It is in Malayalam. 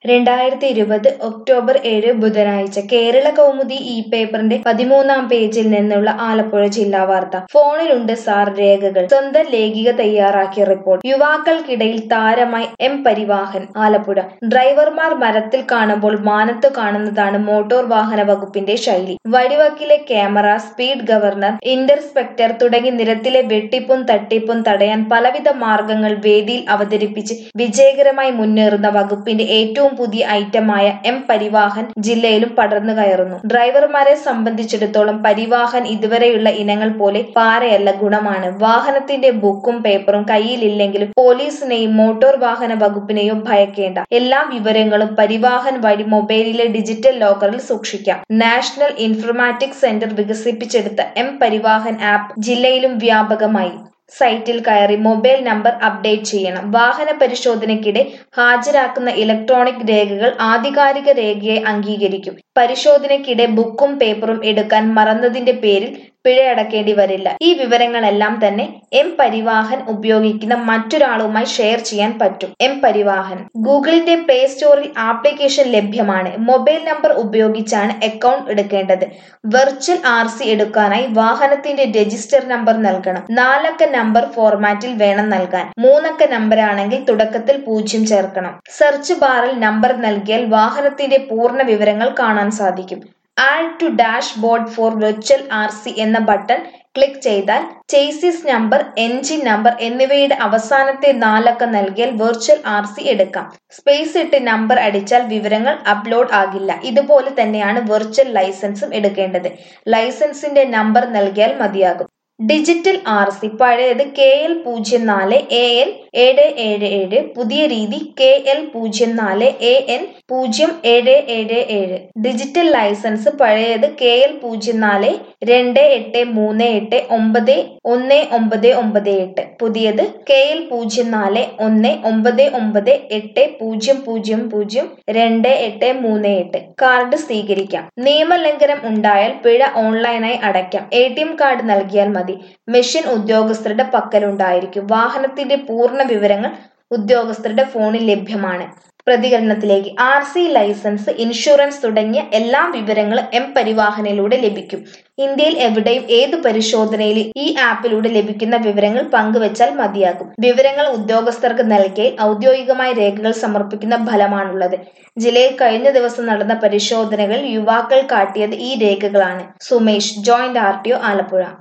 രണ്ടായിരത്തി ഇരുപത് ഒക്ടോബർ ഏഴ് ബുധനാഴ്ച കേരള കൗമുദി ഈ പേപ്പറിന്റെ പതിമൂന്നാം പേജിൽ നിന്നുള്ള ആലപ്പുഴ ജില്ലാ വാർത്ത ഫോണിലുണ്ട് സാർ രേഖകൾ സ്വന്തം ലേഖിക തയ്യാറാക്കിയ റിപ്പോർട്ട് യുവാക്കൾക്കിടയിൽ താരമായി എം പരിവാഹൻ ആലപ്പുഴ ഡ്രൈവർമാർ മരത്തിൽ കാണുമ്പോൾ മാനത്ത് കാണുന്നതാണ് മോട്ടോർ വാഹന വകുപ്പിന്റെ ശൈലി വഴിവക്കിലെ ക്യാമറ സ്പീഡ് ഗവർണർ ഇന്റർസ്പെക്ടർ തുടങ്ങി നിരത്തിലെ വെട്ടിപ്പും തട്ടിപ്പും തടയാൻ പലവിധ മാർഗങ്ങൾ വേദിയിൽ അവതരിപ്പിച്ച് വിജയകരമായി മുന്നേറുന്ന വകുപ്പിന്റെ ഏറ്റവും പുതിയ ഐറ്റമായ എം പരിവാഹൻ ജില്ലയിലും പടർന്നു കയറുന്നു ഡ്രൈവർമാരെ സംബന്ധിച്ചിടത്തോളം പരിവാഹൻ ഇതുവരെയുള്ള ഇനങ്ങൾ പോലെ പാരയല്ല ഗുണമാണ് വാഹനത്തിന്റെ ബുക്കും പേപ്പറും കയ്യിലില്ലെങ്കിലും പോലീസിനെയും മോട്ടോർ വാഹന വകുപ്പിനെയും ഭയക്കേണ്ട എല്ലാ വിവരങ്ങളും പരിവാഹൻ വഴി മൊബൈലിലെ ഡിജിറ്റൽ ലോക്കറിൽ സൂക്ഷിക്കാം നാഷണൽ ഇൻഫർമാറ്റിക്സ് സെന്റർ വികസിപ്പിച്ചെടുത്ത എം പരിവാഹൻ ആപ്പ് ജില്ലയിലും വ്യാപകമായി സൈറ്റിൽ കയറി മൊബൈൽ നമ്പർ അപ്ഡേറ്റ് ചെയ്യണം വാഹന പരിശോധനയ്ക്കിടെ ഹാജരാക്കുന്ന ഇലക്ട്രോണിക് രേഖകൾ ആധികാരിക രേഖയായി അംഗീകരിക്കും പരിശോധനയ്ക്കിടെ ബുക്കും പേപ്പറും എടുക്കാൻ മറന്നതിന്റെ പേരിൽ പിഴയടക്കേണ്ടി വരില്ല ഈ വിവരങ്ങളെല്ലാം തന്നെ എം പരിവാഹൻ ഉപയോഗിക്കുന്ന മറ്റൊരാളുമായി ഷെയർ ചെയ്യാൻ പറ്റും എം പരിവാഹൻ ഗൂഗിളിന്റെ പ്ലേ സ്റ്റോറിൽ ആപ്ലിക്കേഷൻ ലഭ്യമാണ് മൊബൈൽ നമ്പർ ഉപയോഗിച്ചാണ് അക്കൗണ്ട് എടുക്കേണ്ടത് വെർച്വൽ ആർ സി എടുക്കാനായി വാഹനത്തിന്റെ രജിസ്റ്റർ നമ്പർ നൽകണം നാലക്ക നമ്പർ ഫോർമാറ്റിൽ വേണം നൽകാൻ മൂന്നക്ക നമ്പറാണെങ്കിൽ തുടക്കത്തിൽ പൂജ്യം ചേർക്കണം സെർച്ച് ബാറിൽ നമ്പർ നൽകിയാൽ വാഹനത്തിന്റെ പൂർണ്ണ വിവരങ്ങൾ കാണാൻ സാധിക്കും add to dashboard for virtual R C എന്ന ബട്ടൺ ക്ലിക്ക് ചെയ്താൽ ചേസിസ് നമ്പർ എൻജിൻ നമ്പർ എന്നിവയുടെ അവസാനത്തെ നാലക്ക നൽകിയാൽ വെർച്വൽ ആർ സി എടുക്കാം സ്പേസ് ഇട്ട് നമ്പർ അടിച്ചാൽ വിവരങ്ങൾ അപ്ലോഡ് ആകില്ല ഇതുപോലെ തന്നെയാണ് വെർച്വൽ ലൈസൻസും എടുക്കേണ്ടത് ലൈസൻസിന്റെ നമ്പർ നൽകിയാൽ മതിയാകും ഡിജിറ്റൽ ആർ സി പഴയത് കെ എൽ പൂജ്യം നാല് എ എൻ ഏഴ് ഏഴ് ഏഴ് പുതിയ രീതി കെ എൽ പൂജ്യം നാല് എ എൻ പൂജ്യം ഏഴ് ഏഴ് ഏഴ് ഡിജിറ്റൽ ലൈസൻസ് പഴയത് കെ എൽ പൂജ്യം നാല് രണ്ട് എട്ട് മൂന്ന് എട്ട് ഒമ്പത് ഒന്ന് ഒമ്പത് ഒമ്പത് എട്ട് പുതിയത് കെ എൽ പൂജ്യം നാല് ഒന്ന് ഒമ്പത് ഒമ്പത് എട്ട് പൂജ്യം പൂജ്യം പൂജ്യം രണ്ട് എട്ട് മൂന്ന് എട്ട് കാർഡ് സ്വീകരിക്കാം നിയമലംഘനം ഉണ്ടായാൽ പിഴ ഓൺലൈനായി അടയ്ക്കാം എ ടി എം കാർഡ് നൽകിയാൽ മതി മെഷീൻ ഉദ്യോഗസ്ഥരുടെ പക്കലുണ്ടായിരിക്കും വാഹനത്തിന്റെ പൂർണ്ണ വിവരങ്ങൾ ഉദ്യോഗസ്ഥരുടെ ഫോണിൽ ലഭ്യമാണ് പ്രതികരണത്തിലേക്ക് ആർ സി ലൈസൻസ് ഇൻഷുറൻസ് തുടങ്ങിയ എല്ലാ വിവരങ്ങളും എം പരിവാഹനിലൂടെ ലഭിക്കും ഇന്ത്യയിൽ എവിടെയും ഏതു പരിശോധനയിലും ഈ ആപ്പിലൂടെ ലഭിക്കുന്ന വിവരങ്ങൾ പങ്കുവച്ചാൽ മതിയാകും വിവരങ്ങൾ ഉദ്യോഗസ്ഥർക്ക് നൽകിയ ഔദ്യോഗികമായ രേഖകൾ സമർപ്പിക്കുന്ന ഫലമാണുള്ളത് ജില്ലയിൽ കഴിഞ്ഞ ദിവസം നടന്ന പരിശോധനകളിൽ യുവാക്കൾ കാട്ടിയത് ഈ രേഖകളാണ് Sumesh joint R T O Alappuzha